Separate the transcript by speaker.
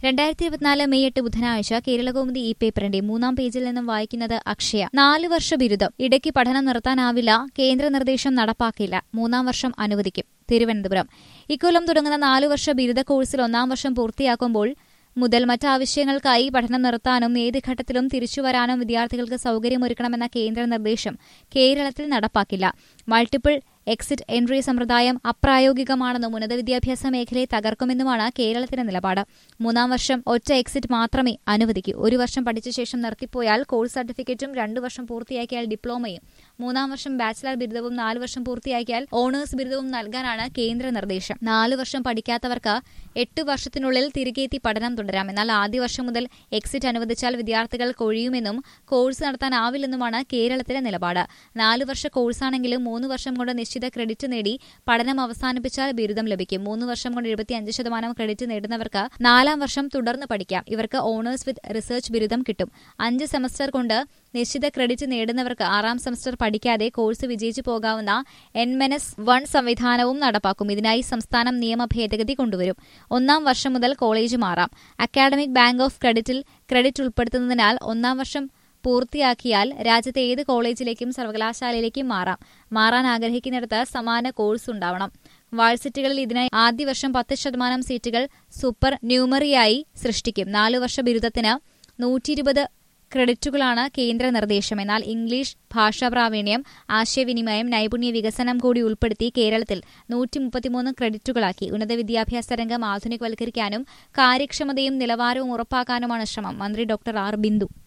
Speaker 1: രണ്ടായിരത്തി ഇരുപത്തിനാല് മെയ് എട്ട് ബുധനാഴ്ച കേരളകൗമുദി ഈ പേപ്പറിന്റെ മൂന്നാം പേജിൽ നിന്നും വായിക്കുന്നത് അക്ഷയ നാല് വർഷ ബിരുദം ഇടയ്ക്ക് പഠനം നിർത്താനാവില്ല കേന്ദ്ര നിർദ്ദേശം നടപ്പാക്കില്ല മൂന്നാം വർഷം അനുവദിക്കും തിരുവനന്തപുരം ഇക്കൊല്ലം തുടങ്ങുന്ന നാലു വർഷ ബിരുദ കോഴ്സിൽ ഒന്നാം വർഷം പൂർത്തിയാക്കുമ്പോൾ മുതൽ മറ്റാവശ്യങ്ങൾക്കായി പഠനം നിർത്താനും ഏത് ഘട്ടത്തിലും തിരിച്ചുവരാനും വിദ്യാർത്ഥികൾക്ക് സൌകര്യമൊരുക്കണമെന്ന കേന്ദ്ര നിർദ്ദേശം കേരളത്തിൽ നടപ്പാക്കില്ല മൾട്ടിപ്പിൾ എക്സിറ്റ് എൻട്രി സമ്പ്രദായം അപ്രായോഗികമാണെന്നും ഉന്നത വിദ്യാഭ്യാസ മേഖലയെ തകർക്കുമെന്നുമാണ് കേരളത്തിന്റെ നിലപാട് മൂന്നാം വർഷം ഒറ്റ എക്സിറ്റ് മാത്രമേ അനുവദിക്കൂ ഒരു വർഷം പഠിച്ച ശേഷം നിർത്തിപ്പോയാൽ കോഴ്സ് സർട്ടിഫിക്കറ്റും രണ്ടു വർഷം പൂർത്തിയാക്കിയാൽ ഡിപ്ലോമയും മൂന്നാം വർഷം ബാച്ചിലർ ബിരുദവും നാല് വർഷം പൂർത്തിയാക്കിയാൽ ഓണേഴ്സ് ബിരുദവും നൽകാനാണ് കേന്ദ്ര നിർദ്ദേശം നാല് വർഷം പഠിക്കാത്തവർക്ക് എട്ട് വർഷത്തിനുള്ളിൽ തിരികെത്തി പഠനം തുടരാം എന്നാൽ ആദ്യ വർഷം മുതൽ എക്സിറ്റ് അനുവദിച്ചാൽ വിദ്യാർത്ഥികൾ കൊഴിയുമെന്നും കോഴ്സ് നടത്താനാവില്ലെന്നുമാണ് കേരളത്തിലെ നിലപാട് നാല് വർഷ കോഴ്സാണെങ്കിലും മൂന്ന് വർഷം കൊണ്ട് നിശ്ചിത ക്രെഡിറ്റ് നേടി പഠനം അവസാനിപ്പിച്ചാൽ ബിരുദം ലഭിക്കും മൂന്ന് വർഷം കൊണ്ട് എഴുപത്തിയഞ്ച് ശതമാനം ക്രെഡിറ്റ് നേടുന്നവർക്ക് നാലാം വർഷം തുടർന്ന് പഠിക്കാം ഇവർക്ക് ഓണേഴ്സ് വിത്ത് റിസർച്ച് ബിരുദം കിട്ടും അഞ്ച് സെമസ്റ്റർ കൊണ്ട് നിശ്ചിത ക്രെഡിറ്റ് നേടുന്നവർക്ക് ആറാം സെമസ്റ്റർ പഠിക്കാതെ കോഴ്സ് വിജയിച്ചു പോകാവുന്ന എൻമെനസ് വൺ സംവിധാനവും നടപ്പാക്കും ഇതിനായി സംസ്ഥാനം നിയമ ഭേദഗതി കൊണ്ടുവരും ഒന്നാം വർഷം മുതൽ കോളേജ് മാറാം അക്കാഡമിക് ബാങ്ക് ഓഫ് ക്രെഡിറ്റിൽ ക്രെഡിറ്റ് ഉൾപ്പെടുത്തുന്നതിനാൽ ഒന്നാം വർഷം പൂർത്തിയാക്കിയാൽ രാജ്യത്തെ ഏത് കോളേജിലേക്കും സർവകലാശാലയിലേക്കും മാറാം മാറാൻ ആഗ്രഹിക്കുന്നിടത്ത് സമാന കോഴ്സ് ഉണ്ടാവണം വാഴ്സിറ്റികളിൽ ഇതിനായി ആദ്യ വർഷം പത്ത് ശതമാനം സീറ്റുകൾ സൂപ്പർ ന്യൂമറിയായി സൃഷ്ടിക്കും നാലു വർഷ ബിരുദത്തിന് നൂറ്റിയിരുപത് ക്രെഡിറ്റുകളാണ് കേന്ദ്ര നിർദ്ദേശം എന്നാൽ ഇംഗ്ലീഷ് ഭാഷാ പ്രാവീണ്യം ആശയവിനിമയം നൈപുണ്യ വികസനം കൂടി ഉൾപ്പെടുത്തി കേരളത്തിൽ നൂറ്റി മുപ്പത്തിമൂന്ന് ക്രെഡിറ്റുകളാക്കി ഉന്നത വിദ്യാഭ്യാസ രംഗം ആധുനികവൽക്കരിക്കാനും കാര്യക്ഷമതയും നിലവാരവും ഉറപ്പാക്കാനുമാണ് ശ്രമം മന്ത്രി ഡോക്ടർ ആർ ബിന്ദു